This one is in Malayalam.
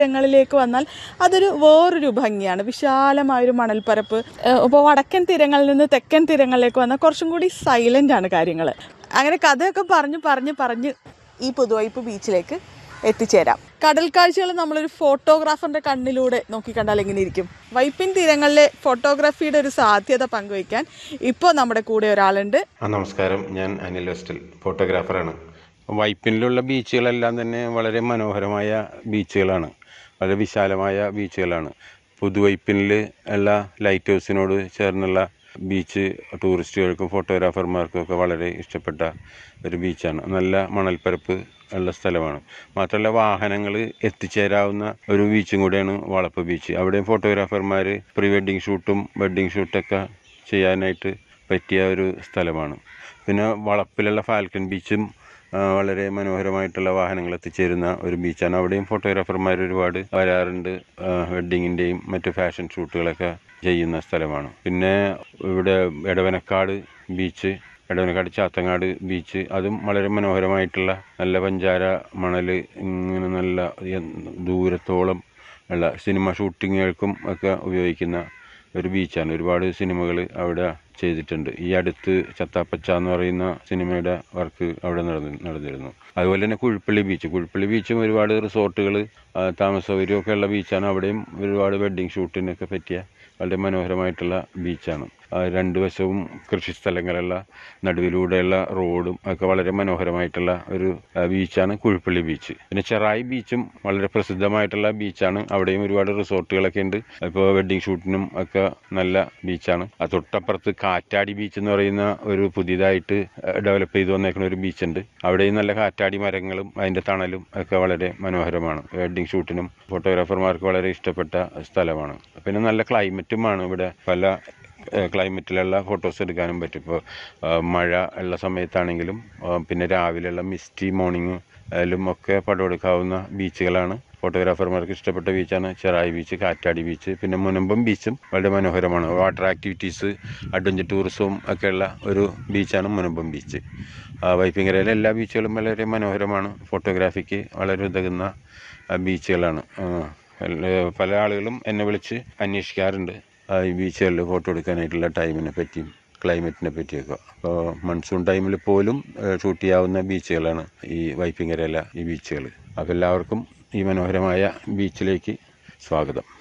തീരങ്ങളിലേക്ക് വന്നാൽ അതൊരു വേറൊരു ഭംഗിയാണ് വിശാലമായൊരു മണൽപ്പരപ്പ് ഇപ്പോൾ വടക്കൻ തീരങ്ങളിൽ നിന്ന് തെക്കൻ തീരങ്ങളിലേക്ക് വന്നാൽ കുറച്ചും കൂടി സൈലന്റ് ആണ് കാര്യങ്ങൾ അങ്ങനെ കഥയൊക്കെ പറഞ്ഞ് പറഞ്ഞ് പറഞ്ഞ് ഈ പുതുവൈപ്പ് ബീച്ചിലേക്ക് എത്തിച്ചേരാം കടൽ കാഴ്ചകൾ നമ്മളൊരു ഫോട്ടോഗ്രാഫറിന്റെ കണ്ണിലൂടെ നോക്കിക്കണ്ടാൽ എങ്ങനെ ഇരിക്കും വൈപ്പിൻ തീരങ്ങളിലെ ഫോട്ടോഗ്രാഫിയുടെ ഒരു സാധ്യത പങ്കുവയ്ക്കാൻ ഇപ്പോൾ നമ്മുടെ കൂടെ ഒരാളുണ്ട് ആ നമസ്കാരം ഞാൻ അനിൽ വെസ്റ്റൽ ഫോട്ടോഗ്രാഫറാണ് വൈപ്പിനിലുള്ള ബീച്ചുകളെല്ലാം തന്നെ വളരെ മനോഹരമായ ബീച്ചുകളാണ് വളരെ വിശാലമായ ബീച്ചുകളാണ് പുതുവൈപ്പിനിൽ ഉള്ള ലൈറ്റ് ഹൗസിനോട് ചേർന്നുള്ള ബീച്ച് ടൂറിസ്റ്റുകൾക്കും ഫോട്ടോഗ്രാഫർമാർക്കും ഒക്കെ വളരെ ഇഷ്ടപ്പെട്ട ഒരു ബീച്ചാണ് നല്ല മണൽപ്പരപ്പ് ഉള്ള സ്ഥലമാണ് മാത്രമല്ല വാഹനങ്ങൾ എത്തിച്ചേരാവുന്ന ഒരു ബീച്ചും കൂടെയാണ് വളപ്പ് ബീച്ച് അവിടെയും ഫോട്ടോഗ്രാഫർമാർ പ്രീ വെഡ്ഡിങ് ഷൂട്ടും വെഡ്ഡിങ് ഷൂട്ടൊക്കെ ചെയ്യാനായിട്ട് പറ്റിയ ഒരു സ്ഥലമാണ് പിന്നെ വളപ്പിലുള്ള ഫാൽക്കൺ ബീച്ചും ആ, വളരെ മനോഹരമായിട്ടുള്ള വാഹനങ്ങൾ എത്തിച്ചേരുന്ന ഒരു ബീച്ചാണ് അവിടെയും ഫോട്ടോഗ്രാഫർമാർ ഒരുപാട് വരാറുണ്ട് വെഡ്ഡിങ്ങിൻ്റെയും മറ്റ് ഫാഷൻ ഷൂട്ടുകളൊക്കെ ചെയ്യുന്ന സ്ഥലമാണ് പിന്നെ ഇവിടെ എടവനക്കാട് ബീച്ച് എടവനക്കാട് ചാത്തങ്ങാട് ബീച്ച് അതും വളരെ മനോഹരമായിട്ടുള്ള നല്ല പഞ്ചാര മണൽ ഇങ്ങനെ നല്ല എ- ദൂരത്തോളം ഉള്ള സിനിമ ഷൂട്ടിങ്ങുകൾക്കും ഒക്കെ ഉപയോഗിക്കുന്ന ഒരു ബീച്ചാണ് ഒരുപാട് സിനിമകൾ അവിടെ ചെയ്തിട്ടുണ്ട് ഈ അടുത്ത് ചത്താപ്പച്ച എന്ന് പറയുന്ന സിനിമയുടെ വർക്ക് അവിടെ നടന്നു നടന്നിരുന്നു അതുപോലെ തന്നെ കുഴിപ്പള്ളി ബീച്ച് കുഴിപ്പള്ളി ബീച്ചും ഒരുപാട് റിസോർട്ടുകൾ താമസ സൗകര്യമൊക്കെ ഉള്ള ബീച്ചാണ് അവിടെയും ഒരുപാട് വെഡ്ഡിങ് ഷൂട്ടിനൊക്കെ പറ്റിയ വളരെ മനോഹരമായിട്ടുള്ള ബീച്ചാണ് ആ രണ്ട് വശവും കൃഷി സ്ഥലങ്ങളുള്ള നടുവിലൂടെയുള്ള റോഡും ഒക്കെ വളരെ മനോഹരമായിട്ടുള്ള ഒരു ആ, ബീച്ചാണ് കുഴിപ്പള്ളി ബീച്ച് പിന്നെ ചെറായി ബീച്ചും വളരെ പ്രസിദ്ധമായിട്ടുള്ള ബീച്ചാണ് അവിടെയും ഒരുപാട് റിസോർട്ടുകളൊക്കെ ഉണ്ട് ഇപ്പോൾ വെഡ്ഡിങ് ഷൂട്ടിനും ഒക്കെ നല്ല ബീച്ചാണ് ആ തൊട്ടപ്പുറത്ത് കാറ്റാടി ബീച്ച് എന്ന് പറയുന്ന ഒരു പുതിയതായിട്ട് ഡെവലപ്പ് ചെയ്ത് വന്നേക്കുന്ന ഒരു ബീച്ചുണ്ട് അവിടെയും നല്ല കാറ്റാടി മരങ്ങളും അതിൻ്റെ തണലും ഒക്കെ വളരെ മനോഹരമാണ് വെഡ്ഡിങ് ഷൂട്ടിനും ഫോട്ടോഗ്രാഫർമാർക്ക് വളരെ ഇഷ്ടപ്പെട്ട സ്ഥലമാണ് പിന്നെ നല്ല ക്ലൈമറ്റുമാണ് ഇവിടെ പല ഏഹ് ക്ലൈമറ്റിലുള്ള ഫോട്ടോസ് എടുക്കാനും പറ്റും ഇപ്പോൾ മഴ ഉള്ള സമയത്താണെങ്കിലും ആ, പിന്നെ രാവിലെയുള്ള മിസ്റ്റി മോർണിംഗ് ലും ഒക്കെ പടം എടുക്കാവുന്ന ബീച്ചുകളാണ് ഫോട്ടോഗ്രാഫർമാർക്ക് ഇഷ്ടപ്പെട്ട ബീച്ചാണ് ചെറായി ബീച്ച് കാറ്റാടി ബീച്ച് പിന്നെ മുനമ്പം ബീച്ചും വളരെ മനോഹരമാണ് വാട്ടർ ആക്ടിവിറ്റീസ് അഡ്വഞ്ചർ ടൂറിസവും ഒക്കെയുള്ള ഒരു ബീച്ചാണ് മുനമ്പം ബീച്ച് ആ, വൈപ്പിങ്കരയിലെ എല്ലാ ബീച്ചുകളും വളരെ മനോഹരമാണ് ഫോട്ടോഗ്രാഫിക്ക് വളരെ ഉതകുന്ന ആ, ബീച്ചുകളാണ് ആ, എല്ലാ- പല ആളുകളും എന്നെ വിളിച്ച് അന്വേഷിക്കാറുണ്ട് ആ, ഈ ബീച്ചുകളിൽ ഫോട്ടോ എടുക്കാനായിട്ടുള്ള ടൈമിനെ പറ്റിയും ക്ലൈമറ്റിനെ പറ്റിയൊക്കെ അപ്പോൾ മൺസൂൺ ടൈമിൽ പോലും ഷൂട്ട് ചെയ്യാവുന്ന ബീച്ചുകളാണ് ഈ വൈപ്പിങ്കരയില ഈ ബീച്ചുകൾ അപ്പോൾ എല്ലാവർക്കും ഈ മനോഹരമായ ബീച്ചിലേക്ക് സ്വാഗതം